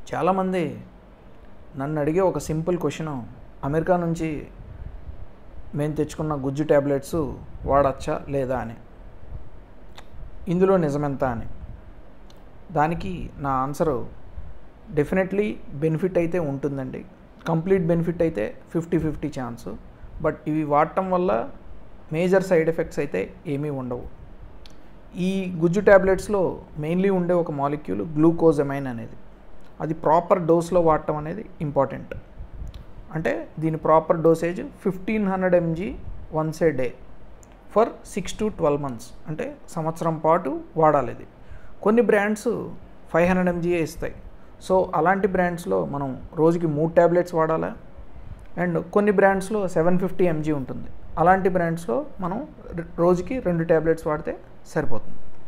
చాలామంది నన్ను అడిగే ఒక సింపుల్ క్వశ్చన్ అమెరికా నుంచి మేము తెచ్చుకున్న గుజ్జు ట్యాబ్లెట్స్ వాడచ్చా లేదా అని ఇందులో నిజమెంత అని దానికి నా ఆన్సరు డెఫినెట్లీ బెనిఫిట్ అయితే ఉంటుందండి కంప్లీట్ బెనిఫిట్ అయితే ఫిఫ్టీ ఫిఫ్టీ ఛాన్స్ బట్ ఇవి వాడటం వల్ల మేజర్ సైడ్ ఎఫెక్ట్స్ అయితే ఏమీ ఉండవు ఈ గుజ్జు ట్యాబ్లెట్స్లో మెయిన్లీ ఉండే ఒక మాలిక్యూల్ గ్లూకోజమైన్ అనేది అది ప్రాపర్ డోస్లో వాడటం అనేది ఇంపార్టెంట్ అంటే దీని proper dosage fifteen hundred M G once a day for six to twelve months అంటే సంవత్సరం పాటు వాడాలి ఇది కొన్ని బ్రాండ్స్ ఫైవ్ హండ్రెడ్ ఎంజీఏ ఇస్తాయి సో అలాంటి బ్రాండ్స్లో మనం రోజుకి మూడు ట్యాబ్లెట్స్ వాడాలా అండ్ కొన్ని బ్రాండ్స్లో సెవెన్ ఫిఫ్టీ ఎంజీ ఉంటుంది అలాంటి బ్రాండ్స్లో మనం రోజుకి రెండు ట్యాబ్లెట్స్ వాడితే సరిపోతుంది